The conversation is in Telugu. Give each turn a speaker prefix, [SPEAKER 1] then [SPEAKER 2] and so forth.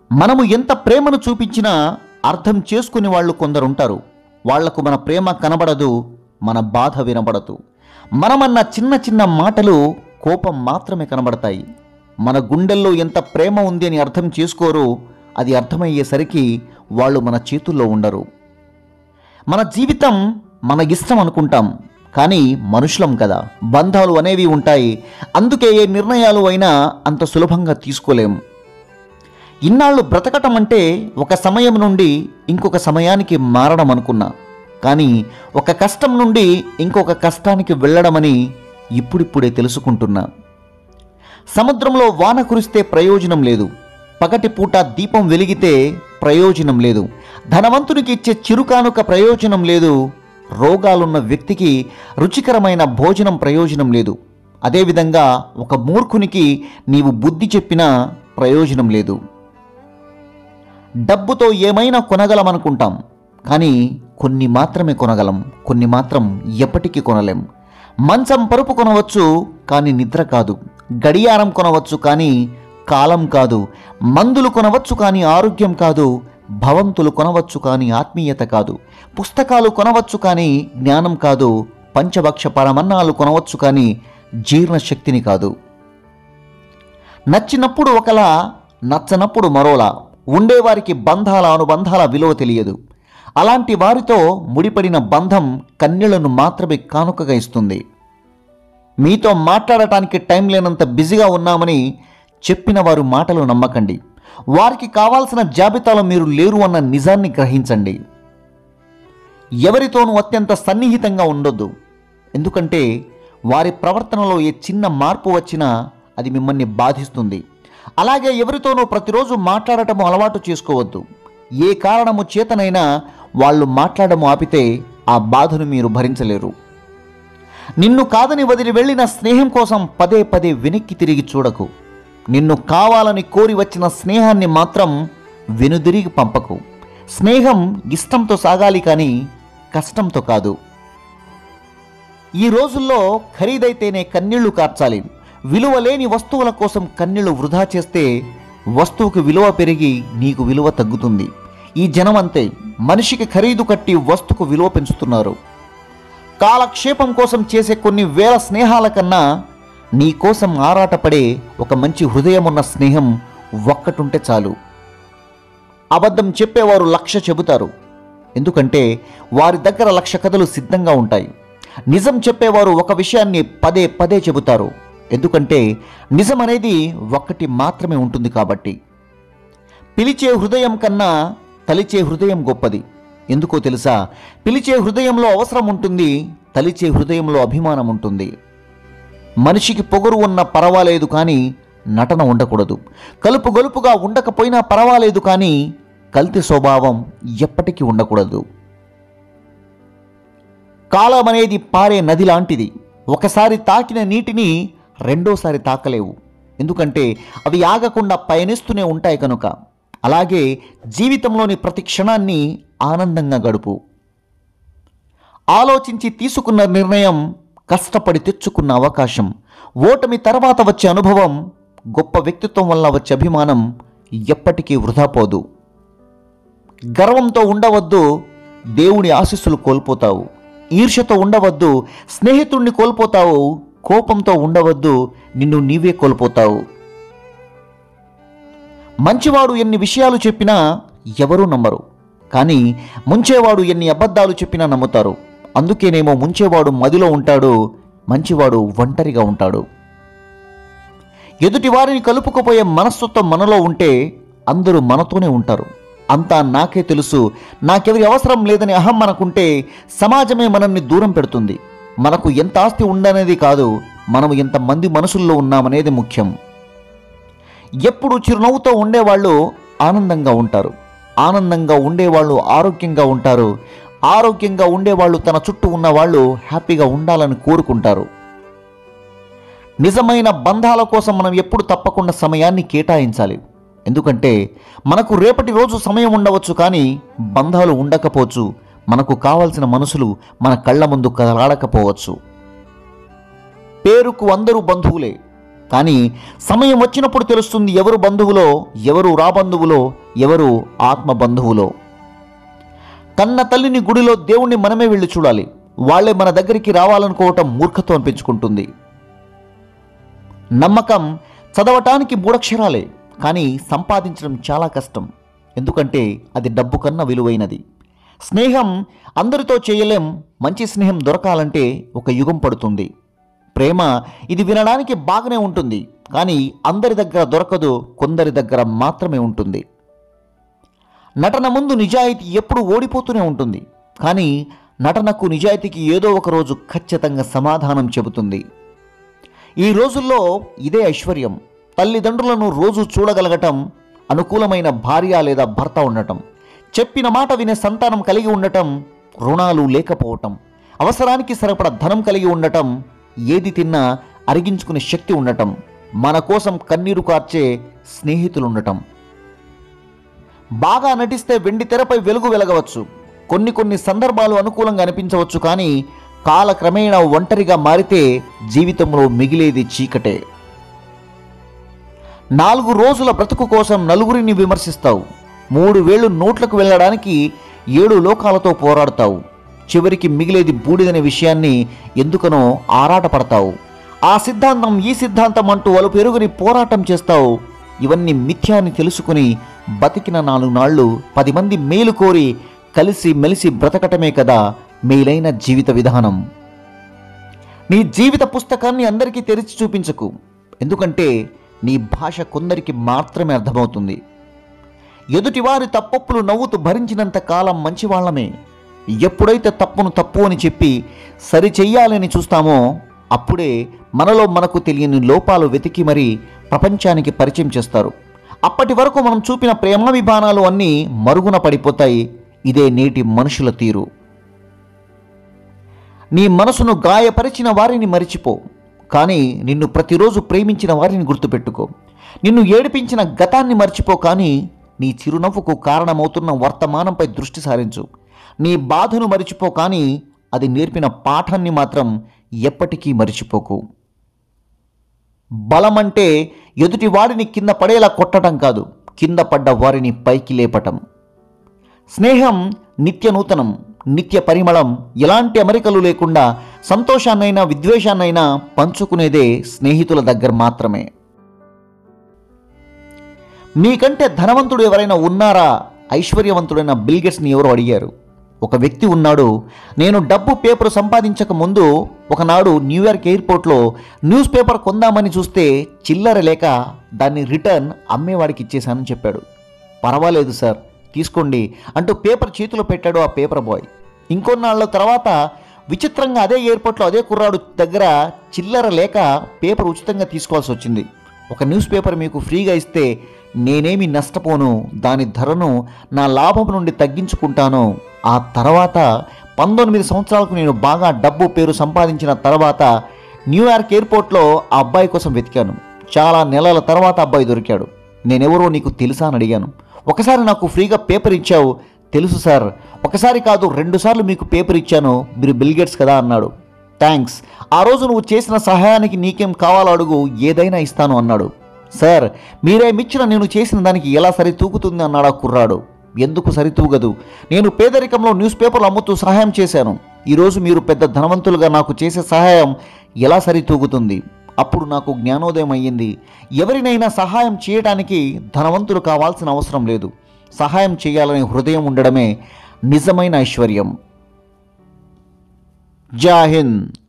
[SPEAKER 1] మనము ఎంత ప్రేమను చూపించినా అర్థం చేసుకునే వాళ్ళు కొందరుంటారు వాళ్లకు మన ప్రేమ కనబడదు మన బాధ వినబడదు మనమన్న చిన్న చిన్న మాటలు కోపం మాత్రమే కనబడతాయి మన గుండెల్లో ఎంత ప్రేమ ఉంది అని అర్థం చేసుకోరు అది అర్థమయ్యేసరికి వాళ్ళు మన చేతుల్లో ఉండరు మన జీవితం మన ఇష్టం అనుకుంటాం కానీ మనుషులం కదా బంధాలు అనేవి ఉంటాయి అందుకే ఏ నిర్ణయాలు అయినా అంత సులభంగా తీసుకోలేం ఇన్నాళ్ళు బ్రతకటం అంటే ఒక సమయం నుండి ఇంకొక సమయానికి మారడం అనుకున్నా కానీ ఒక కష్టం నుండి ఇంకొక కష్టానికి వెళ్ళడమని ఇప్పుడిప్పుడే తెలుసుకుంటున్నా సముద్రంలో వాన కురిస్తే ప్రయోజనం లేదు పగటి పూట దీపం వెలిగితే ప్రయోజనం లేదు ధనవంతునికి ఇచ్చే చిరుకానుక ప్రయోజనం లేదు రోగాలున్న వ్యక్తికి రుచికరమైన భోజనం ప్రయోజనం లేదు అదేవిధంగా ఒక మూర్ఖునికి నీవు బుద్ధి చెప్పినా ప్రయోజనం లేదు డబ్బుతో ఏమైనా కొనగలమనుకుంటాం కానీ కొన్ని మాత్రమే కొనగలం కొన్ని మాత్రం ఎప్పటికీ కొనలేం మంచం పరుపు కొనవచ్చు కానీ నిద్ర కాదు గడియారం కొనవచ్చు కానీ కాలం కాదు మందులు కొనవచ్చు కానీ ఆరోగ్యం కాదు భవంతులు కొనవచ్చు కానీ ఆత్మీయత కాదు పుస్తకాలు కొనవచ్చు కానీ జ్ఞానం కాదు పంచభక్ష పరమన్నాలు కొనవచ్చు కానీ జీర్ణశక్తిని కాదు నచ్చినప్పుడు ఒకలా నచ్చనప్పుడు మరోలా ఉండేవారికి బంధాల అనుబంధాల విలువ తెలియదు అలాంటి వారితో ముడిపడిన బంధం కన్నీళ్లను మాత్రమే కానుకగా ఇస్తుంది మీతో మాట్లాడటానికి టైం లేనంత బిజీగా ఉన్నామని చెప్పిన వారు మాటలు నమ్మకండి వారికి కావాల్సిన జాబితాలో మీరు లేరు అన్న నిజాన్ని గ్రహించండి ఎవరితోనూ అత్యంత సన్నిహితంగా ఉండొద్దు ఎందుకంటే వారి ప్రవర్తనలో ఏ చిన్న మార్పు వచ్చినా అది మిమ్మల్ని బాధిస్తుంది అలాగే ఎవరితోనూ ప్రతిరోజు మాట్లాడటము అలవాటు చేసుకోవద్దు ఏ కారణము చేతనైనా వాళ్ళు మాట్లాడము ఆపితే ఆ బాధను మీరు భరించలేరు నిన్ను కాదని వదిలి వెళ్ళిన స్నేహం కోసం పదే పదే వెనక్కి తిరిగి చూడకు నిన్ను కావాలని కోరి వచ్చిన స్నేహాన్ని మాత్రం వెనుదిరిగి పంపకు స్నేహం ఇష్టంతో సాగాలి కానీ కష్టంతో కాదు ఈ రోజుల్లో ఖరీదైతేనే కన్నీళ్లు కార్చాలి విలువ లేని వస్తువుల కోసం కన్నీళ్లు వృధా చేస్తే వస్తువుకు విలువ పెరిగి నీకు విలువ తగ్గుతుంది ఈ జనం అంతే మనిషికి ఖరీదు కట్టి వస్తుకు విలువ పెంచుతున్నారు కాలక్షేపం కోసం చేసే కొన్ని వేల స్నేహాల కన్నా నీ కోసం ఆరాటపడే ఒక మంచి హృదయం ఉన్న స్నేహం ఒక్కటుంటే చాలు అబద్ధం చెప్పేవారు లక్ష చెబుతారు ఎందుకంటే వారి దగ్గర లక్ష కథలు సిద్ధంగా ఉంటాయి నిజం చెప్పేవారు ఒక విషయాన్ని పదే పదే చెబుతారు ఎందుకంటే నిజం అనేది ఒక్కటి మాత్రమే ఉంటుంది కాబట్టి పిలిచే హృదయం కన్నా తలిచే హృదయం గొప్పది ఎందుకో తెలుసా పిలిచే హృదయంలో అవసరం ఉంటుంది తలిచే హృదయంలో అభిమానం ఉంటుంది మనిషికి పొగరు ఉన్న పర్వాలేదు కానీ నటన ఉండకూడదు కలుపు గలుపుగా ఉండకపోయినా పర్వాలేదు కానీ కల్తీ స్వభావం ఎప్పటికీ ఉండకూడదు కాలం అనేది పారే నది లాంటిది ఒకసారి తాకిన నీటిని రెండోసారి తాకలేవు ఎందుకంటే అవి ఆగకుండా పయనిస్తూనే ఉంటాయి కనుక అలాగే జీవితంలోని ప్రతి క్షణాన్ని ఆనందంగా గడుపు ఆలోచించి తీసుకున్న నిర్ణయం కష్టపడి తెచ్చుకున్న అవకాశం ఓటమి తర్వాత వచ్చే అనుభవం గొప్ప వ్యక్తిత్వం వల్ల వచ్చే అభిమానం ఎప్పటికీ వృధా పోదు గర్వంతో ఉండవద్దు దేవుని ఆశీస్సులు కోల్పోతావు ఈర్ష్యతో ఉండవద్దు స్నేహితుణ్ణి కోల్పోతావు కోపంతో ఉండవద్దు నిన్ను నీవే కోల్పోతావు మంచివాడు ఎన్ని విషయాలు చెప్పినా ఎవరూ నమ్మరు కానీ ముంచేవాడు ఎన్ని అబద్ధాలు చెప్పినా నమ్ముతారు అందుకేనేమో ముంచేవాడు మదిలో ఉంటాడు మంచివాడు ఒంటరిగా ఉంటాడు ఎదుటి వారిని కలుపుకుపోయే మనస్తత్వం మనలో ఉంటే అందరూ మనతోనే ఉంటారు అంతా నాకే తెలుసు నాకెవరి అవసరం లేదని అహం మనకుంటే సమాజమే మనల్ని దూరం పెడుతుంది మనకు ఎంత ఆస్తి ఉండనేది కాదు మనం ఎంతమంది మనసుల్లో ఉన్నామనేది ముఖ్యం ఎప్పుడు చిరునవ్వుతో ఉండేవాళ్ళు ఆనందంగా ఉంటారు ఆనందంగా ఉండేవాళ్ళు ఆరోగ్యంగా ఉంటారు ఆరోగ్యంగా ఉండేవాళ్ళు తన చుట్టూ ఉన్న వాళ్ళు హ్యాపీగా ఉండాలని కోరుకుంటారు నిజమైన బంధాల కోసం మనం ఎప్పుడు తప్పకుండా సమయాన్ని కేటాయించాలి ఎందుకంటే మనకు రేపటి రోజు సమయం ఉండవచ్చు కానీ బంధాలు ఉండకపోవచ్చు మనకు కావలసిన మనుషులు మన కళ్ళ ముందు కదలాడకపోవచ్చు పేరుకు అందరూ బంధువులే కానీ సమయం వచ్చినప్పుడు తెలుస్తుంది ఎవరు బంధువులో ఎవరు రాబంధువులో ఎవరు ఆత్మ బంధువులో కన్న తల్లిని గుడిలో దేవుణ్ణి మనమే వెళ్ళి చూడాలి వాళ్ళే మన దగ్గరికి రావాలనుకోవటం మూర్ఖత్వం అనిపించుకుంటుంది నమ్మకం చదవటానికి మూడక్షరాలే కానీ సంపాదించడం చాలా కష్టం ఎందుకంటే అది డబ్బు కన్నా విలువైనది స్నేహం అందరితో చేయలేం మంచి స్నేహం దొరకాలంటే ఒక యుగం పడుతుంది ప్రేమ ఇది వినడానికి బాగానే ఉంటుంది కానీ అందరి దగ్గర దొరకదు కొందరి దగ్గర మాత్రమే ఉంటుంది నటన ముందు నిజాయితీ ఎప్పుడు ఓడిపోతూనే ఉంటుంది కానీ నటనకు నిజాయితీకి ఏదో ఒక రోజు ఖచ్చితంగా సమాధానం చెబుతుంది ఈ రోజుల్లో ఇదే ఐశ్వర్యం తల్లిదండ్రులను రోజు చూడగలగటం అనుకూలమైన భార్య లేదా భర్త ఉండటం చెప్పిన మాట వినే సంతానం కలిగి ఉండటం రుణాలు లేకపోవటం అవసరానికి సరిపడ ధనం కలిగి ఉండటం ఏది తిన్నా అరిగించుకునే శక్తి ఉండటం మన కోసం కన్నీరు కార్చే స్నేహితులుండటం బాగా నటిస్తే వెండి తెరపై వెలుగు వెలగవచ్చు కొన్ని కొన్ని సందర్భాలు అనుకూలంగా అనిపించవచ్చు కానీ కాలక్రమేణా ఒంటరిగా మారితే జీవితంలో మిగిలేది చీకటే నాలుగు రోజుల బ్రతుకు కోసం నలుగురిని విమర్శిస్తావు మూడు వేళ్ళు నోట్లకు వెళ్ళడానికి ఏడు లోకాలతో పోరాడతావు చివరికి మిగిలేది బూడిదనే విషయాన్ని ఎందుకనో ఆరాటపడతావు ఆ సిద్ధాంతం ఈ సిద్ధాంతం అంటూ వాళ్ళు పెరుగుని పోరాటం చేస్తావు ఇవన్నీ మిథ్యా అని తెలుసుకుని బతికిన నాలుగు నాళ్ళు పది మంది మేలు కోరి కలిసి మెలిసి బ్రతకటమే కదా మేలైన జీవిత విధానం నీ జీవిత పుస్తకాన్ని అందరికీ తెరిచి చూపించకు ఎందుకంటే నీ భాష కొందరికి మాత్రమే అర్థమవుతుంది ఎదుటివారి తప్పొప్పులు నవ్వుతూ భరించినంత కాలం మంచివాళ్లమే ఎప్పుడైతే తప్పును తప్పు అని చెప్పి సరి చెయ్యాలని చూస్తామో అప్పుడే మనలో మనకు తెలియని లోపాలు వెతికి మరీ ప్రపంచానికి పరిచయం చేస్తారు అప్పటి వరకు మనం చూపిన ప్రేమాభిమానాలు అన్నీ మరుగున పడిపోతాయి ఇదే నేటి మనుషుల తీరు నీ మనసును గాయపరిచిన వారిని మరిచిపో కానీ నిన్ను ప్రతిరోజు ప్రేమించిన వారిని గుర్తుపెట్టుకో నిన్ను ఏడిపించిన గతాన్ని మర్చిపో కానీ నీ చిరునవ్వుకు కారణమవుతున్న వర్తమానంపై దృష్టి సారించు నీ బాధను మరిచిపో కానీ అది నేర్పిన పాఠాన్ని మాత్రం ఎప్పటికీ మరిచిపోకు బలం అంటే ఎదుటి వాడిని కింద పడేలా కొట్టడం కాదు కింద పడ్డ వారిని పైకి లేపటం స్నేహం నిత్య నూతనం నిత్య పరిమళం ఎలాంటి అమరికలు లేకుండా సంతోషాన్నైనా విద్వేషాన్నైనా పంచుకునేదే స్నేహితుల దగ్గర మాత్రమే మీకంటే ధనవంతుడు ఎవరైనా ఉన్నారా ఐశ్వర్యవంతుడైన బిల్గెట్స్ని ఎవరో అడిగారు ఒక వ్యక్తి ఉన్నాడు నేను డబ్బు పేపర్ సంపాదించక ముందు ఒకనాడు న్యూయార్క్ ఎయిర్పోర్ట్లో న్యూస్ పేపర్ కొందామని చూస్తే చిల్లర లేక దాన్ని రిటర్న్ అమ్మేవాడికి ఇచ్చేశానని చెప్పాడు పర్వాలేదు సార్ తీసుకోండి అంటూ పేపర్ చేతిలో పెట్టాడు ఆ పేపర్ బాయ్ ఇంకొన్నాళ్ళ తర్వాత విచిత్రంగా అదే ఎయిర్పోర్ట్లో అదే కుర్రాడు దగ్గర చిల్లర లేక పేపర్ ఉచితంగా తీసుకోవాల్సి వచ్చింది ఒక న్యూస్ పేపర్ మీకు ఫ్రీగా ఇస్తే నేనేమి నష్టపోను దాని ధరను నా లాభం నుండి తగ్గించుకుంటాను ఆ తర్వాత పంతొమ్మిది సంవత్సరాలకు నేను బాగా డబ్బు పేరు సంపాదించిన తర్వాత న్యూయార్క్ ఎయిర్పోర్ట్లో ఆ అబ్బాయి కోసం వెతికాను చాలా నెలల తర్వాత అబ్బాయి దొరికాడు నేనెవరో నీకు తెలుసా అని అడిగాను ఒకసారి నాకు ఫ్రీగా పేపర్ ఇచ్చావు తెలుసు సార్ ఒకసారి కాదు రెండుసార్లు మీకు పేపర్ ఇచ్చాను మీరు బిల్గేట్స్ కదా అన్నాడు థ్యాంక్స్ ఆ రోజు నువ్వు చేసిన సహాయానికి నీకేం కావాలో అడుగు ఏదైనా ఇస్తాను అన్నాడు సార్ మీరేమిచ్చిన నేను చేసిన దానికి ఎలా సరితూగుతుంది అన్నాడు ఆ కుర్రాడు ఎందుకు సరితూగదు నేను పేదరికంలో న్యూస్ పేపర్లు అమ్ముతూ సహాయం చేశాను ఈరోజు మీరు పెద్ద ధనవంతులుగా నాకు చేసే సహాయం ఎలా సరితూగుతుంది అప్పుడు నాకు జ్ఞానోదయం అయ్యింది ఎవరినైనా సహాయం చేయడానికి ధనవంతులు కావాల్సిన అవసరం లేదు సహాయం చేయాలనే హృదయం ఉండడమే నిజమైన ఐశ్వర్యం జై హింద్